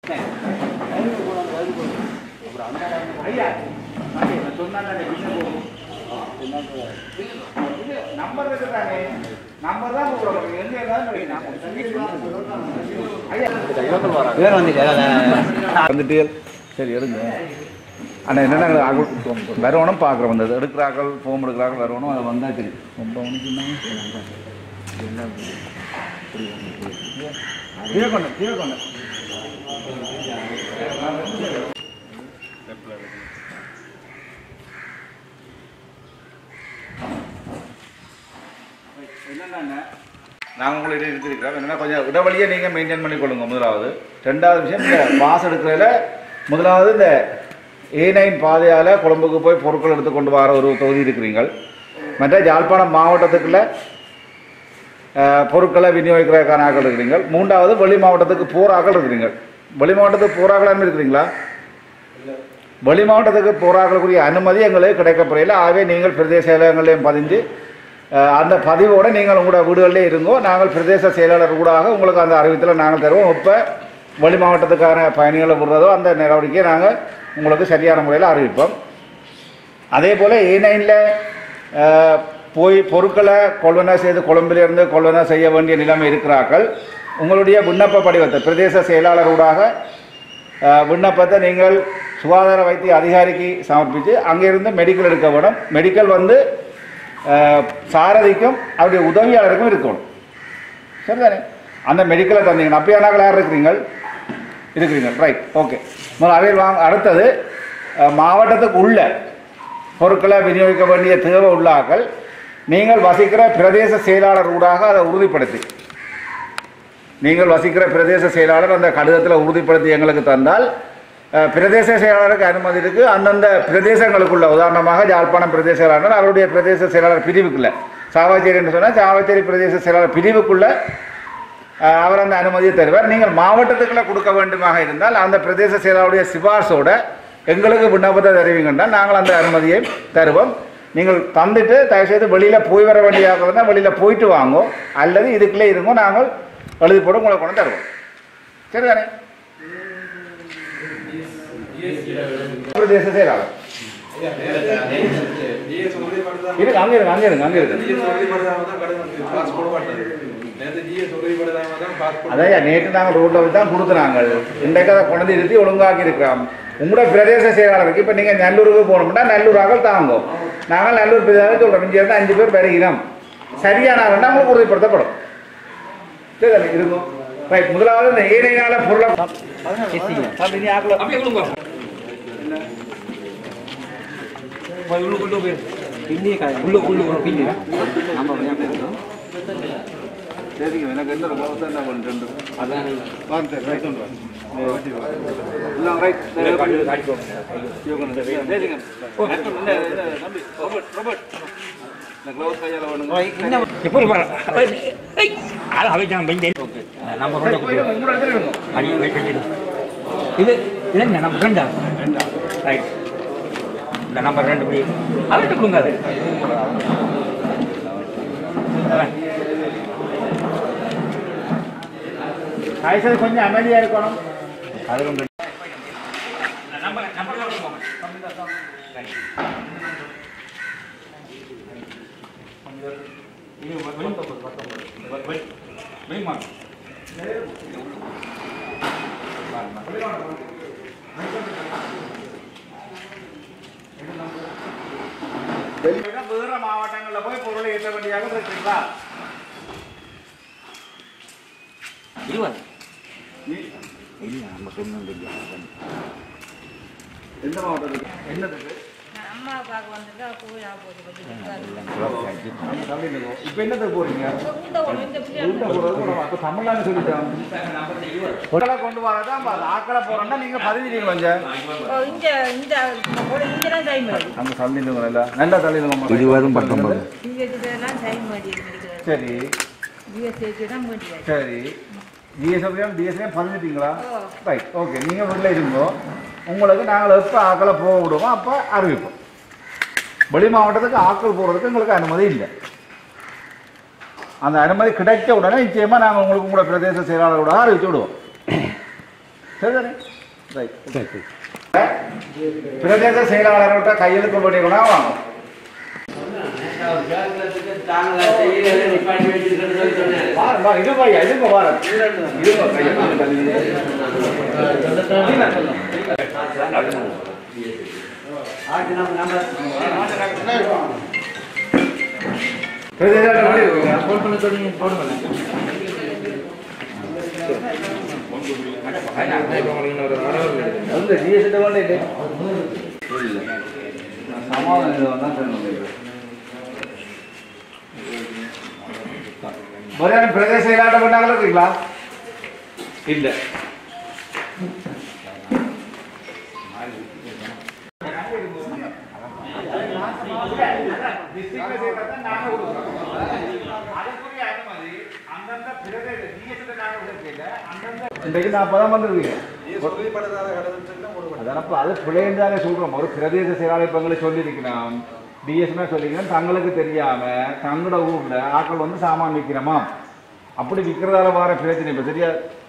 ஐயா நம்பர் இருக்குதானே நம்பர் தான் கூப்பிடுறோம் எங்க வேற வந்துட்டு வந்துட்டு சரி எடுங்க அண்ணா என்னென்ன ஆகல் வரணும் பார்க்குறோம் வந்து எடுக்கிறார்கள் ஃபோம் எடுக்கிறார்கள் வரணும் அது வந்தால் தெரியும் ரொம்ப கீழே கொண்டு கீழே கொண்டு என்னென்ன நாங்கள் உங்களை இருக்கிறோம் என்னன்னா கொஞ்சம் இடைவெளியை நீங்கள் மெயின்டைன் பண்ணி கொள்ளுங்க முதலாவது ரெண்டாவது விஷயம் இந்த பாஸ் எடுக்கிறதுல முதலாவது இந்த ஏ நைன் பாதையால் கொழம்புக்கு போய் பொருட்கள் எடுத்து கொண்டு வர ஒரு தொகுதி இருக்கிறீங்கள் மற்ற யாழ்ப்பாணம் மாவட்டத்துக்குள்ள அஹ், பொருட்களை விநியோகிக்கிறதுக்கான ஆக்கள் இருக்கிறீங்க மூன்றாவது வெளி மாவட்டத்துக்கு போகிற ஆக்கள் இருக்கிறீங்க வெளி மாவட்டத்துக்கு போகிற ஆக்களாமே இருக்கிறீங்களா வெளி மாவட்டத்துக்கு போராடக்கூடிய அனுமதி எங்களுக்கு கிடைக்கப்படையில் ஆகவே நீங்கள் பிரதேச செயலகங்களையும் பதிஞ்சு அஹ், அந்த பதிவோடு நீங்கள் உங்களோட வீடுகளிலே இருங்கோ நாங்கள் பிரதேச செயலாளர் கூடாக உங்களுக்கு அந்த அறிவித்தில் நாங்கள் தருவோம் இப்போ வெளி மாவட்டத்துக்கான பயணிகளை விடுறதோ அந்த நடவடிக்கையை நாங்கள் உங்களுக்கு சரியான முறையில் அறிவிப்போம் அதே போல் ஏ நைனில் போய் பொருட்களை கொள்வன செய்து கொழும்பிலிருந்து கொள்வன செய்ய வேண்டிய நிலைமை இருக்கிறார்கள் உங்களுடைய விண்ணப்ப படிவத்தை பிரதேச செயலாளரூடாக அஹ், விண்ணப்பத்தை நீங்கள் சுகாதார வைத்திய அதிகாரிக்கு சமர்ப்பித்து அங்கிருந்து மெடிக்கல் எடுக்க வேணும் மெடிக்கல் வந்து அஹ், சாரதிக்கும் அவருடைய உதவியாளருக்கும் இருக்கணும் சரிதானே அந்த மெடிக்கலை தந்தீங்கன்னா அப்படியானாக்கள் யார் இருக்கிறீங்க இருக்கிறீங்க ரைட் ஓகே முதல்ல அவையில் வாங்க அடுத்தது அஹ், மாவட்டத்துக்கு உள்ள பொருட்களை விநியோகிக்க வேண்டிய தேவை உள்ளாக்கள் நீங்கள் வசிக்கிற பிரதேச செயலாளர் ஊடாக அதை உறுதிப்படுத்தி நீங்கள் வசிக்கிற பிரதேச செயலாளர் அந்த கடிதத்தில் உறுதிப்படுத்தி எங்களுக்கு தந்தால் அஹ், பிரதேச செயலாளருக்கு அனுமதி இருக்கு அந்தந்த பிரதேசங்களுக்குள்ள உதாரணமாக யாழ்ப்பாணம் பிரதேச செயலாளர் அவருடைய பிரதேச செயலாளர் பிரிவுக்குள்ள சாவச்சேரி என்று சொன்னால் சாவச்சேரி பிரதேச செயலாளர் பிரிவுக்குள்ள அஹ், அவர் அந்த அனுமதியை தருவார் நீங்கள் மாவட்டத்துக்குள்ள கொடுக்க வேண்டுமாக இருந்தால் அந்த பிரதேச செயலாளருடைய சிபார்சோட எங்களுக்கு விண்ணப்பத்தை தருவீங்கன்னா நாங்கள் அந்த அனுமதியை தருவோம் நீங்கள் தந்துட்டு தயவுசெய்து வெளியில் போய் வர வேண்டியதாக வெளியில் போயிட்டு வாங்கோ அல்லது இதுக்குள்ளே இருங்கோ நாங்கள் எழுதி போட்டு உங்களை கொண்டு தருவோம் சரிதானே பிரதேச செயலாளர் இருக்கு அங்கே இருக்கு அங்கே இருக்கு அங்கே இருக்கு அதையா நேற்று நாங்கள் ரோட்டில் வச்சு தான் கொடுத்துனாங்க இன்றைக்கு அதை கொண்டு வந்து நிறுத்தி ஒழுங்காக்கி இருக்கிறோம் உங்களோட பிரதேச செயலாளருக்கு இப்போ நீங்கள் நல்லூருக்கு போகணும்னா நல்லூர் ஆகல் தாங்கும் நாங்கள் நல்லூர் பிரதேசம் சொல்கிறோம் இங்கே இருந்து அஞ்சு பேர் பெருகினோம் சரியான ஆளுன்னா உங்களுக்கு உறுதிப்படுத்தப்படும் சரி இருக்கும் ரைட் முதலாவது இந்த ஏழைனால பொருளை அப்படி நீ ஆக்கல சரிங்க எனக்கு எந்த ரொம்ப தான் நான் ஒன்று ரெண்டு அதான் வாங்க சார் ரைட் ஒன்று இல்லை ரைட் சரிங்க நம்பி ரோபர்ட் ரோபர்ட் இந்த க்ளவுஸ் கையால் வேணுங்க இப்போ அது அவைச்சான் பெஞ்சை நம்ம சரி, போயிடுங்க, உங்களோட இடத்துல இருங்க. அடி வைக்கிறது இது இல்லைங்க நம்ம ரெண்டா ரைட் இந்த நம்பர் ரெண்டு படி அவர்கிட்ட கொடுங்க அது அதான். தயவுசெய்து கொஞ்சம் அமைதியாக இருக்கணும் அது கொண்டு நம்பர் நம்பர் தான் கொடுங்க. ரைட். இது வெளி- வெளி- வெளி- வெளிமாடு. வேற மாவட்டங்களில் போய் பொருளை ஏற்ற வேண்டியாக இருக்குங்களா இருபது நீ- இல்லை நம்ம சொன்னது எந்த மாவட்டத்துக்கு என்னதுக்கு அம்மா பார்க்க வந்திருக்கா கோயிலா போட்டு இப்போ என்னத்துக்கு போறீங்க இந்த ஒரு இந்த பிள்ளை உள்ள போறது ஒரு அப்ப தமிழ்நாடு சொல்லிட்டோம் பொருளை கொண்டு வரதான் அப்ப அது ஆக்களை போறோம்னா நீங்க பதிஞ்சிட்டீங்க கொஞ்சம் ஓ, இந்த இந்த ஒரு இந்த தான் டைம் ஆகுது நம்ம தள்ளிடுங்க நல்லா நல்லா தள்ளிடுங்க இருபதும் பத்தொன்பது பிஎஸ்சிலாம் டைம் ஆடி இருக்கிறது சரி பிஎஸ்சி தான் முடியாது சரி ஜிஎஸ்எம் டிஎஸ்எம் பதிஞ்சிட்டீங்களா ஓ. ரைட் ஓகே நீங்கள் வெளில இருங்கோ உங்களுக்கு நாங்கள் எப்போ ஆக்களை போக விடுவோம் அப்போ அறிவிப்போம் வெளி மாவட்டத்துக்கு ஆக்கள் போகிறதுக்கு எங்களுக்கு அனுமதி இல்லை அந்த அனுமதி கிடைச்ச உடனே நிச்சயமாக நாங்கள் உங்களுக்கு உங்களோட பிரதேச செயலாளரோட அறிவிச்சு விடுவோம் சரிதானே ரைட் பிரதேச செயலாளர்கிட்ட கையெழுத்து பண்ணிக்கணும் வாங்க வா, வா, இது பையா இது வாரம் இது வந்து ஜிஎஸ்டி கொண்டு சமாதானம் இது வந்தா சொல்லணும் மரியாதை பிரதேச செயலாட்டம் பண்ணாங்களா இருக்கீங்களா இல்ல இன்றைக்கு நான் அப்பதான் வந்திருக்கீங்க அதனப்ப அது பிள்ளைந்தானே சொல்றோம் ஒரு பிரதேச செயலாளர் பங்களை சொல்லியிருக்கிறோம் டிஎஸ்னா சொல்லிக்கிறோம் தங்களுக்கு தெரியாம தங்களோட ஊர்ல ஆட்கள் வந்து சாமான் விற்கிறோமா அப்படி விற்கிறதால வர பிரச்சனை இப்ப சரியா